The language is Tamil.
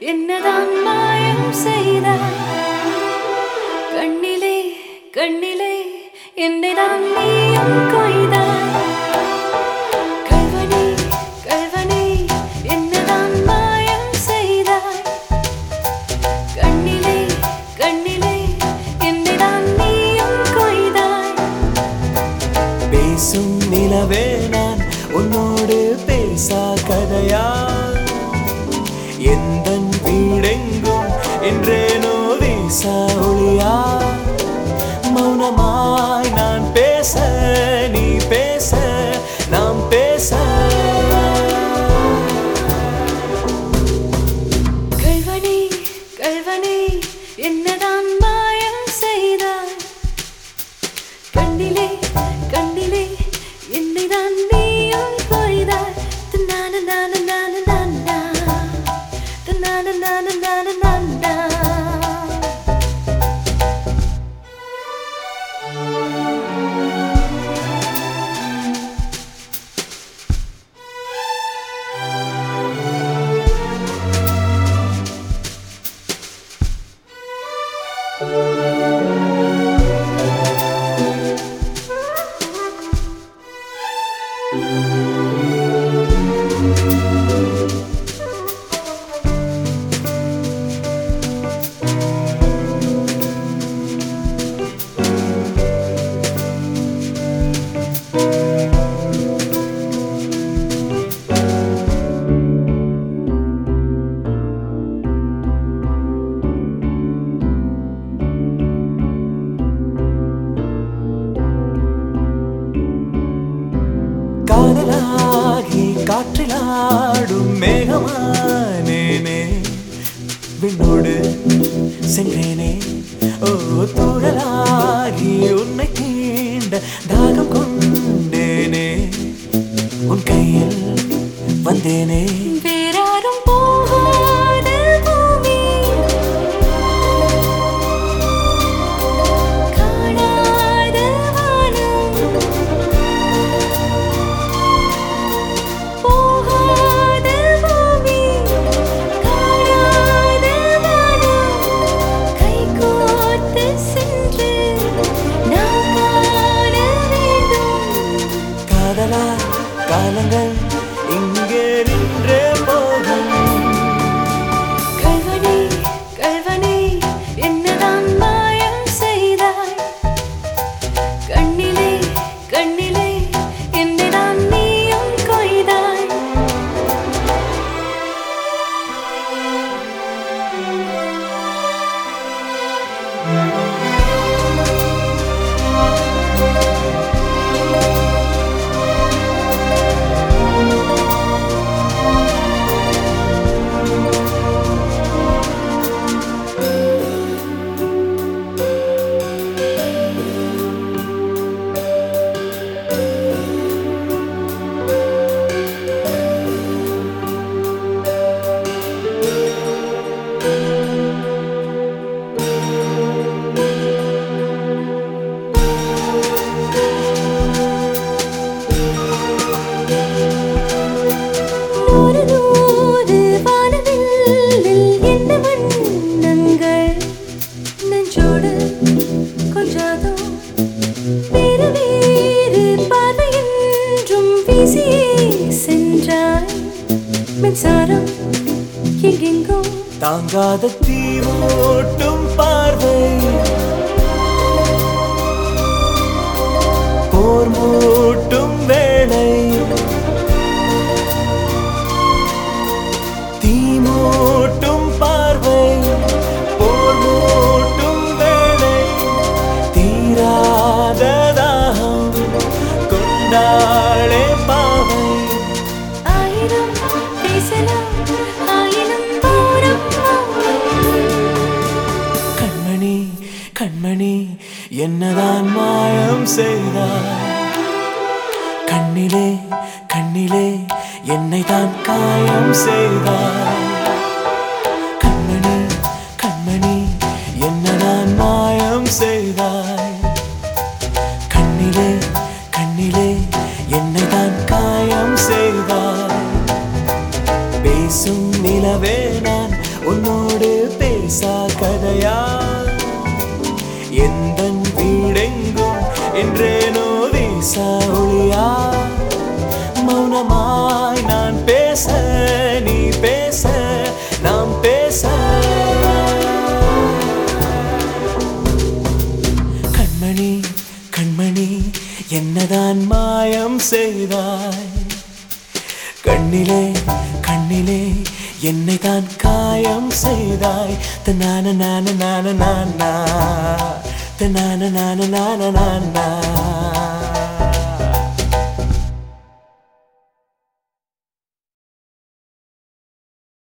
என்னதான் மாயம் செய்தாய் கண்ணிலே கண்ணிலே என்னைதான் நீயும் கொய்தாய் கல்வனே கல்வனே என்னதான் மாயம் செய்தாய் கண்ணிலே கண்ணிலே என்னைதான் நீயும் கொய்தாய் பேசும் நிலவே நான் உன்னோடு பேசா கதையா எந்த வீடெங்கும் என்றேனோ வீசா ஒளியா மௌனமாய் நான் பேச நீ பேச நாம் பேச கல்வனே கல்வனே என்னதான் மாயம் செய்தாய் கண்ணிலே கண்ணிலே என்னைதான் நீயும் கொய்தாய் தன்னான நான நான நானா தன்னான நான நான நானா காதலாகி காற்றிலாடும் மேகமானேனே விண்ணோடு சென்றேனே ஓ தூரலாகி உன்னை தீண்ட தாகம் கொண்டேனே உன் கையில் வந்தேனே வேறாரும் போகாத பூமி காணாத வானம் போகாத பூமி காணாத வானம் கைகோர்த்து சென்று நாம் காண வேண்டும் காதலா காலங்கள் இங்கே நின்றே போகும் கல்வனே கல்வனே என்னதான் மாயம் செய்தாய் கண்ணிலே கண்ணிலே என்னைதான் நீயும் கொய்தாய் நூறு நூறு வானவில்லில் என்ன வண்ணங்கள் நெஞ்சோடு கொஞ்சாதோ வேறு வேறு பார்வையென்றும் வீசியே சென்றாய் மின்சாரம் எங்கெங்கோ தாங்காத தீவோட்டும் பார்வை போர் மூட்டும் வேளை தீமூட்டும் பார்வை போர் மூட்டும் வேளை தீராத தாகம் கொண்டாளே பாவை ஆயிரம் பேசலாம் ஆயிரம் தூரம் கண்மணி கண்மணி என்னதான் மாயம் செய்தாய் கண்ணிலே கண்ணிலே என்னை தான் காயம் செய்தாய் கண்மணி கண்மணி என்னதான் மாயம் செய்தாய் கண்ணிலே கண்ணிலே என்னை தான் காயம் செய்தாய் பேசும் நிலவே நான் உன் காயம் செய்தாய் கண்ணிலே கண்ணிலே என்னை தான் காயம் செய்தாய் தனான நான நான நானா தனான நான நான நானா